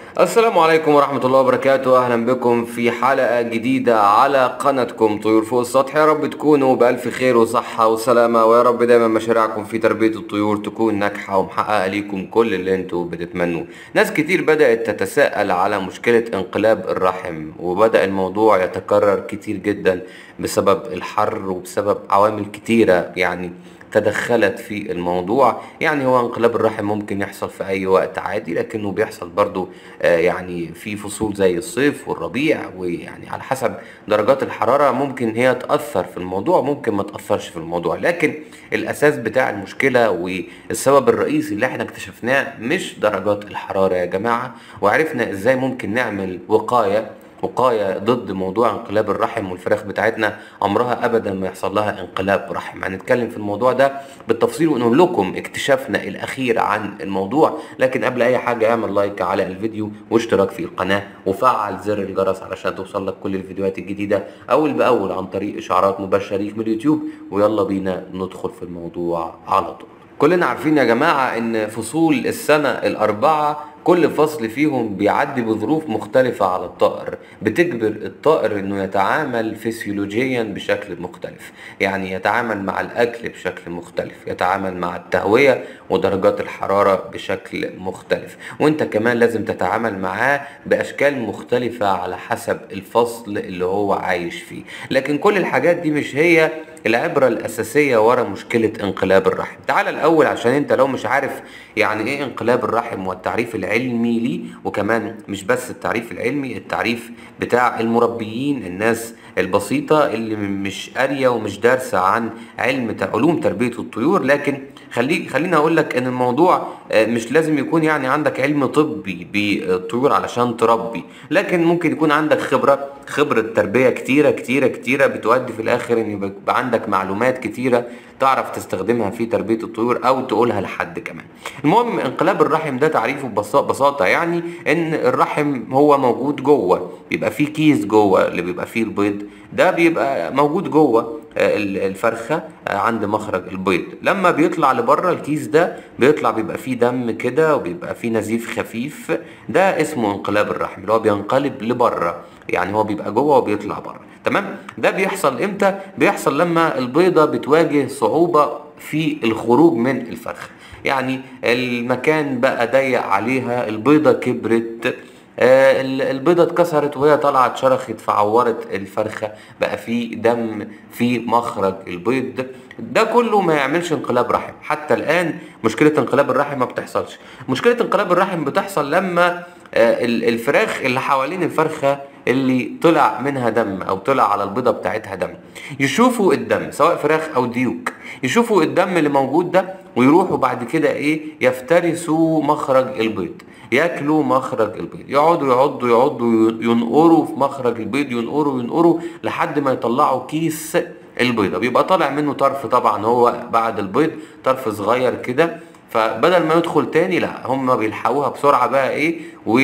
السلام عليكم ورحمة الله وبركاته أهلا بكم في حلقة جديدة على قناتكم طيور فوق السطح يا رب تكونوا بألف خير وصحة وسلامة ويا رب دايما مشاريعكم في تربية الطيور تكون ناجحة ومحققة ليكم كل اللي انتوا بتتمنوه ناس كتير بدأت تتساءل على مشكلة انقلاب الرحم وبدأ الموضوع يتكرر كتير جدا بسبب الحر وبسبب عوامل كتيرة يعني تدخلت في الموضوع يعني هو انقلاب الرحم ممكن يحصل في اي وقت عادي لكنه بيحصل برضو آه، يعني في فصول زي الصيف والربيع ويعني على حسب درجات الحرارة ممكن هي تأثر في الموضوع ممكن ما تأثرش في الموضوع لكن الاساس بتاع المشكلة والسبب الرئيسي اللي احنا اكتشفناه مش درجات الحرارة يا جماعة وعرفنا ازاي ممكن نعمل وقاية وقاية ضد موضوع انقلاب الرحم والفراخ بتاعتنا عمرها ابدا ما يحصل لها انقلاب رحم هنتكلم في الموضوع ده بالتفصيل ونقول لكم اكتشافنا الاخير عن الموضوع لكن قبل اي حاجة اعمل لايك على الفيديو واشتراك في القناة وفعل زر الجرس علشان توصل لك كل الفيديوهات الجديدة اول باول عن طريق اشعارات مباشرة ليك من اليوتيوب ويلا بينا ندخل في الموضوع على طول كلنا عارفين يا جماعة ان فصول السنة الاربعة كل فصل فيهم بيعدي بظروف مختلفة على الطائر بتجبر الطائر انه يتعامل فسيولوجيا بشكل مختلف يعني يتعامل مع الاكل بشكل مختلف يتعامل مع التهوية ودرجات الحرارة بشكل مختلف وانت كمان لازم تتعامل معاه باشكال مختلفة على حسب الفصل اللي هو عايش فيه لكن كل الحاجات دي مش هي العبرة الأساسية ورا مشكلة انقلاب الرحم تعال الأول عشان أنت لو مش عارف يعني إيه انقلاب الرحم والتعريف العلمي ليه وكمان مش بس التعريف العلمي التعريف بتاع المربيين الناس البسيطة اللي مش قارية ومش دارسة عن علم ت- علوم تربية الطيور لكن خلي خليني أقول لك إن الموضوع آه، مش لازم يكون يعني عندك علم طبي بالطيور علشان تربي لكن ممكن يكون عندك خبرة خبرة تربية كتيرة كتيرة كتيرة بتؤدي في الآخر إن يبقى عندك معلومات كتيرة تعرف تستخدمها في تربية الطيور أو تقولها لحد كمان المهم انقلاب الرحم ده تعريفه ببسا- ببساطة يعني إن الرحم هو موجود جوه بيبقى فيه كيس جوه اللي بيبقى فيه البيض ده بيبقى موجود جوه آه، ال- الفرخة آه، عند مخرج البيض لما بيطلع لبره الكيس ده بيطلع بيبقى فيه دم كده وبيبقى فيه نزيف خفيف ده اسمه انقلاب الرحم اللي هو بينقلب لبره يعني هو بيبقى جوه وبيطلع بره تمام ده بيحصل امتى بيحصل لما البيضة بتواجه صعوبة في الخروج من الفرخة يعني المكان بقى ضيق عليها البيضة كبرت آه، ال- البيضة اتكسرت وهي طالعة اتشرخت فعورت الفرخة بقى في دم في مخرج البيض ده كله ما يعملش انقلاب رحم حتى الآن مشكلة انقلاب الرحم ما بتحصلش مشكلة انقلاب الرحم بتحصل لما آه، ال- الفراخ اللي حوالين الفرخة اللي طلع منها دم او طلع على البيضة بتاعتها دم يشوفوا الدم سواء فراخ او ديوك يشوفوا الدم اللي موجود ده ويروحوا بعد كده ايه يفترسوا مخرج البيض ياكلوا مخرج البيض يقعدوا يعضوا يعضوا ينقروا في مخرج البيض ينقروا ينقروا لحد ما يطلعوا كيس البيضة بيبقى طالع منه طرف طبعا هو بعد البيض طرف صغير كده فبدل ما يدخل تاني لا هم بيلحقوها بسرعة بقى ايه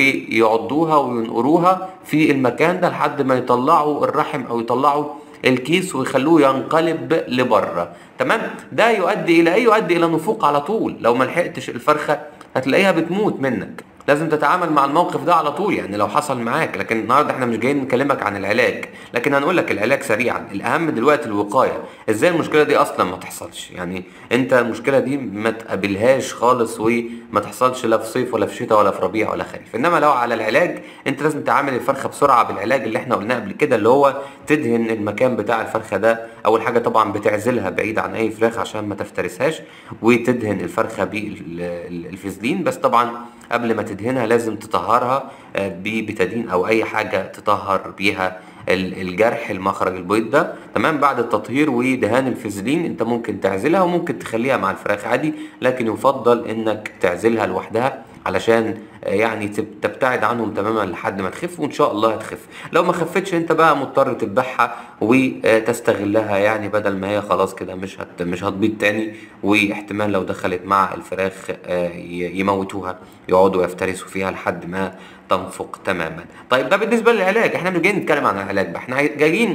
ويعضوها وينقروها في المكان ده لحد ما يطلعوا الرحم او يطلعوا الكيس ويخلوه ينقلب لبره تمام ده يؤدي الى ايه يؤدي الى نفوق على طول لو ما لحقتش الفرخه هتلاقيها بتموت منك لازم تتعامل مع الموقف ده على طول يعني لو حصل معاك لكن النهارده احنا مش جايين نكلمك عن العلاج لكن هنقول لك العلاج سريعا الاهم دلوقتي الوقايه ازاي المشكله دي اصلا ما تحصلش يعني انت المشكله دي ما تقابلهاش خالص وما تحصلش لا في صيف ولا في شتاء ولا في ربيع ولا خريف انما لو على العلاج انت لازم تعامل الفرخه بسرعه بالعلاج اللي احنا قلناه قبل كده اللي هو تدهن المكان بتاع الفرخه ده اول حاجه طبعا بتعزلها بعيد عن اي فراخ عشان ما تفترسهاش وتدهن الفرخه بالفازلين بس طبعا قبل ما تدهنها لازم تطهرها آه، ببتادين او اي حاجه تطهر بيها ال- الجرح المخرج البيض ده تمام بعد التطهير ودهان الفازلين انت ممكن تعزلها وممكن تخليها مع الفراخ عادي لكن يفضل انك تعزلها لوحدها علشان آه، يعني تب- تبتعد عنهم تماما لحد ما تخف وان شاء الله هتخف لو ما خفتش انت بقى مضطر تذبحها وتستغلها يعني بدل ما هي خلاص كده مش هت مش هتبيض تاني واحتمال لو دخلت مع الفراخ آه، ي- يموتوها يقعدوا يفترسوا فيها لحد ما تنفق تماما طيب ده بالنسبه للعلاج احنا مش جايين نتكلم عن العلاج بقى احنا جايين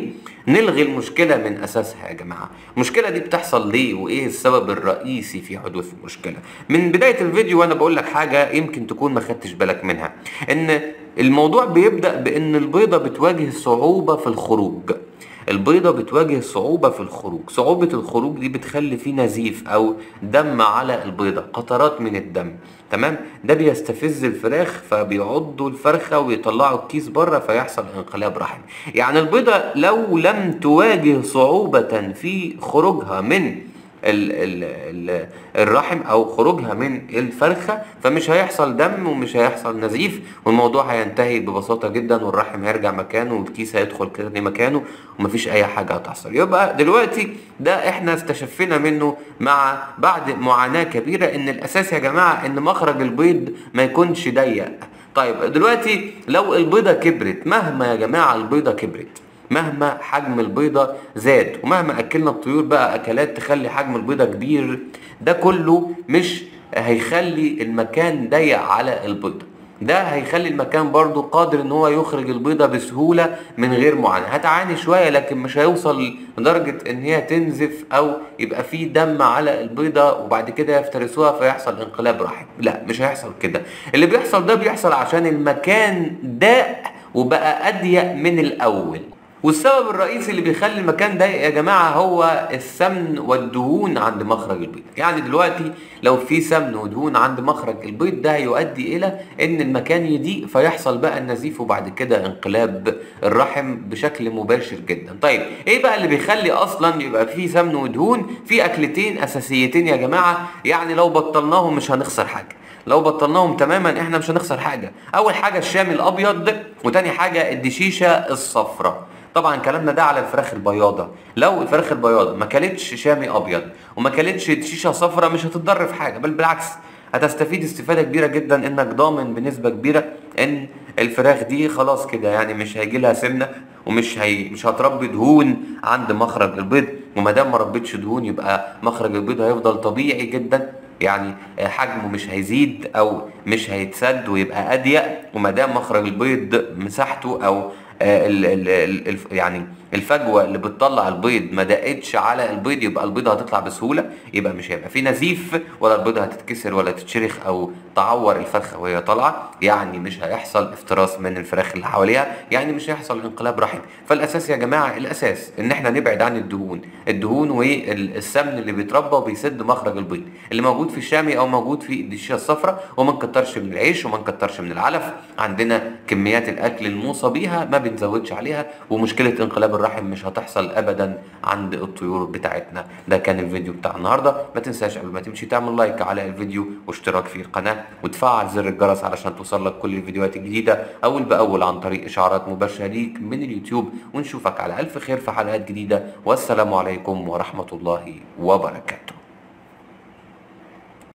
نلغي المشكلة من أساسها يا جماعة المشكلة دي بتحصل ليه وإيه السبب الرئيسي في حدوث المشكلة من بداية الفيديو وأنا بقول لك حاجة يمكن تكون ما خدتش بالك منها إن الموضوع بيبدأ بإن البيضة بتواجه صعوبة في الخروج البيضة بتواجه صعوبة في الخروج صعوبة الخروج دي بتخلي فيه نزيف أو دم على البيضة قطرات من الدم تمام ده بيستفز الفراخ فبيعضوا الفرخة ويطلعوا الكيس بره فيحصل انقلاب رحمي يعني البيضة لو لم تواجه صعوبة في خروجها من ال ال ال الرحم او خروجها من الفرخه فمش هيحصل دم ومش هيحصل نزيف والموضوع هينتهي ببساطه جدا والرحم هيرجع مكانه والكيس هيدخل كده لمكانه ومفيش اي حاجه هتحصل يبقى دلوقتي ده احنا استشفينا منه مع بعد معاناه كبيره ان الاساس يا جماعه ان مخرج البيض ما يكونش ضيق طيب دلوقتي لو البيضه كبرت مهما يا جماعه البيضه كبرت مهما حجم البيضة زاد ومهما أكلنا الطيور بقى أكلات تخلي حجم البيضة كبير ده كله مش هيخلي المكان ضيق على البيضة ده هيخلي المكان برضو قادر ان هو يخرج البيضة بسهولة من غير معاناة هتعاني شوية لكن مش هيوصل لدرجة ان هي تنزف او يبقى في دم على البيضة وبعد كده يفترسوها فيحصل انقلاب رحم لا مش هيحصل كده اللي بيحصل ده بيحصل عشان المكان ضاق وبقى اضيق من الاول والسبب الرئيسي اللي بيخلي المكان ده يا جماعه هو السمن والدهون عند مخرج البيض يعني دلوقتي لو في سمن ودهون عند مخرج البيض ده هيؤدي الى ان المكان يضيق فيحصل بقى النزيف وبعد كده انقلاب الرحم بشكل مباشر جدا طيب ايه بقى اللي بيخلي اصلا يبقى في سمن ودهون في اكلتين اساسيتين يا جماعه يعني لو بطلناهم مش هنخسر حاجه لو بطلناهم تماما احنا مش هنخسر حاجه اول حاجه الشامي الابيض وتاني حاجه الدشيشه الصفراء طبعا كلامنا ده على الفراخ البياضة لو الفراخ البياضة ما كلتش شامي ابيض وما كلتش شيشه صفراء مش هتتضر في حاجه بل بالعكس هتستفيد استفاده كبيره جدا انك ضامن بنسبه كبيره ان الفراخ دي خلاص كده يعني مش هيجي لها سمنه ومش هي مش هتربي دهون عند مخرج البيض وما دام ما ربيتش دهون يبقى مخرج البيض هيفضل طبيعي جدا يعني حجمه مش هيزيد او مش هيتسد ويبقى اضيق وما دام مخرج البيض مساحته او ال ال ال يعني الفجوه اللي بتطلع البيض ما دقتش على البيض يبقى البيضه هتطلع بسهوله يبقى مش هيبقى في نزيف ولا البيضه هتتكسر ولا تتشرخ او تعور الفرخه وهي طالعه يعني مش هيحصل افتراس من الفراخ اللي حواليها يعني مش هيحصل انقلاب رحمي فالاساس يا جماعه الاساس ان احنا نبعد عن الدهون الدهون والسمن اللي بيتربى وبيسد مخرج البيض اللي موجود في الشامي او موجود في الدشيه الصفراء وما نكترش من العيش وما نكترش من العلف عندنا كميات الاكل الموصى بيها ما بنزودش عليها ومشكله انقلاب الرحم مش هتحصل ابدا عند الطيور بتاعتنا ده كان الفيديو بتاع النهارده ما تنساش قبل ما تمشي تعمل لايك على الفيديو واشتراك في القناه وتفعل زر الجرس علشان توصلك كل الفيديوهات الجديده اول باول عن طريق اشعارات مباشره ليك من اليوتيوب ونشوفك على الف خير في حلقات جديده والسلام عليكم ورحمه الله وبركاته